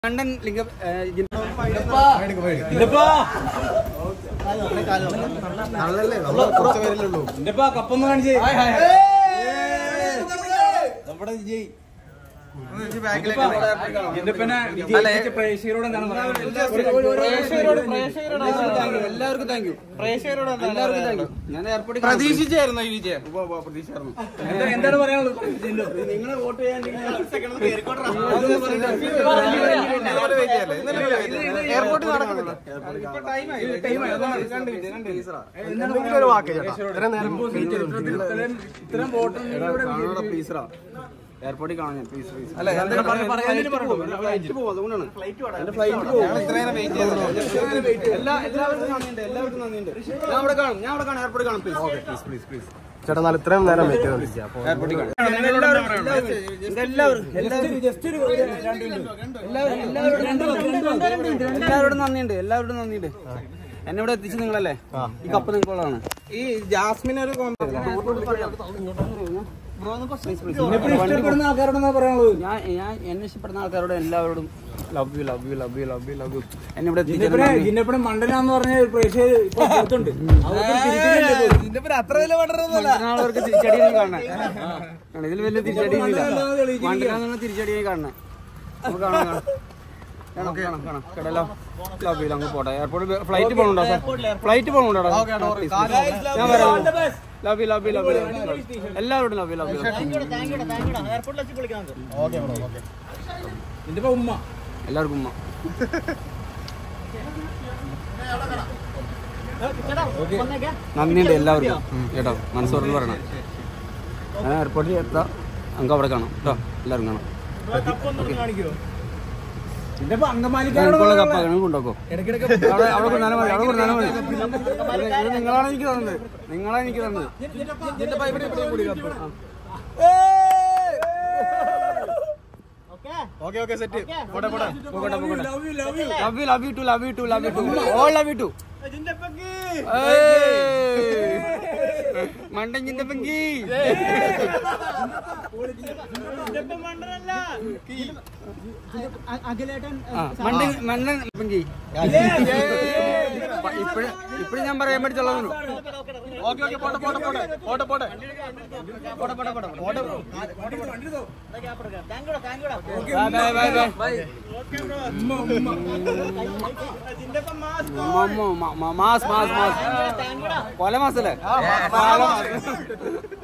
London ലിംഗ കപ്പൊന്ന് കാണിച്ചേ നമ്മുടെ വിജയ് എന്റെ പിന്നെ വിജയിച്ച പ്രേക്ഷകരോട് എന്താണ് എല്ലാവർക്കും താങ്ക് യു എല്ലാവർക്കും താങ്ക് യു ഞാൻ എയർപോർട്ടിൽ പ്രതീക്ഷിച്ചായിരുന്നു ഈ വിജയം എന്താണ് പറയാനുള്ളത് നിങ്ങളെ വോട്ട് ചെയ്യാൻ എയർപോർട്ടിൽ നടക്കുന്നില്ല ഇത്തരം വോട്ടുകളിലൂടെ എയർപോർട്ടിൽ കാണാൻ ഞാൻ പ്ലീസ് പ്ലീസ് അല്ല എന്തെങ്കിലും പറയാൻ- പറയാൻ പറഞ്ഞു. ഫ്ലൈറ്റ് പോകും അതുകൊണ്ടാണ് എന്റെ ഫ്ലൈറ്റ് പോകും എല്ലാ എല്ലാവർക്കും നന്ദിയുണ്ട് എല്ലാവർക്കും നന്ദിയുണ്ട് ഞാൻ അവിടെ കാണും ഞാൻ അവിടെ കാണും എയർപോർട്ടിൽ കാണും പ്ലീസ് പ്ലീസ് പ്ലീസ് പ്ലീസ് ചേട്ടാ നാളെ ഇത്രയും നേരം വെയിറ്റ് ചെയ്തോണ്ടിരിക്കുക അപ്പൊ എയർപോർട്ടിൽ കാണും എല്ലാവരും എല്ലാവരും എല്ലാവരോടും നന്ദിയുണ്ട് എല്ലാവരോടും നന്ദിയുണ്ട് എന്നെ ഇവിടെ എത്തിച്ചു നിങ്ങളല്ലേ ഈ കപ്പ് നിങ്ങൾക്കുള്ളതാണ് ഈ ജാസ്മിൻ ഒരു ഇഷ്ടപ്പെടുന്ന ആൾക്കാരോട് പറയാനുള്ളത് ഞാൻ ഞാൻ എന്നെ ഇഷ്ടപ്പെടുന്ന ആൾക്കാരോട് എല്ലാവരോടും love you love you love you love you love you എന്നെ ഇവിടെ എത്തിച്ചതിന് നന്ദി. ജിന്നപ്പനെ മണ്ടനാന്ന് പറഞ്ഞ പ്രേക്ഷകർ ഇപ്പൊ പുറത്തുണ്ട് അത്ര വില മറ്റന്നാളവർക്ക് തിരിച്ചടി കാണണേ ആണ്, ഇതിൽ വലിയ തിരിച്ചടി മണ്ടനാന്നുള്ള തിരിച്ചടി കാണണേ നമുക്ക് കാണാം കാണാം കാണാം കാണാം കാണാം കടലോ ലവ് യു അങ്ങ് പോട്ടെ എയർപോർട്ട് ഫ്ലൈറ്റ് പോകണുണ്ടോ സാർ ഫ്ലൈറ്റ് പോകണുണ്ടോ ഞാൻ വരാം love you love you love you എല്ലാവരോടും ലവ് യു ലവ് യു ഇതിപ്പോ ഉമ്മ എല്ലാവർക്കും ഉമ്മ നന്ദിയുണ്ട് എല്ലാവർക്കും കേട്ടോ മനസ്സോർന്ന് പറയണം ഞാൻ എയർപോർട്ടിൽ എത്താം നമുക്ക് അവിടെ കാണാം കേട്ടോ എല്ലാവരും കാണാം ഇതിപ്പോ അങ്കമാലിക്കാരോട് എനിക്കുള്ള കപ്പ ഞങ്ങൾക്ക് ഉണ്ടാക്കോ ഇടയ്ക്കിടയ്ക്ക് അവിടെ അവിടെ കൊണ്ടാലും മതി അവിടെ കൊണ്ടാലും മതി ഇത് ഇത് നിങ്ങളാണ് എനിക്ക് തന്നത് നിങ്ങളാണ് എനിക്ക് തന്നത് ഓക്കെ ഓക്കെ സെറ്റ് പോട്ടെ പോട്ടെ പോകട്ടെ പോകട്ടെ love you love you love you love you too love you too love you to all love you too മണ്ടഞ്ഞിന്റെ പെങ്കി ആ, മണ്ടൻ മണ്ടൻ പെങ്കി ഇപ്പഴും ഇപ്പഴും ഞാൻ പറയാൻ പഠിച്ചുള്ളൂ ഓക്കെ ഓക്കെ പോട്ടെ പോട്ടെ പോട്ടെ പോട്ടെ പോട്ടെ ബൈ ബൈ ബൈ ബൈ ഉമ്മ ഉമ്മ മാസ് മാസ് മാസ് കൊല മാസല്ലേ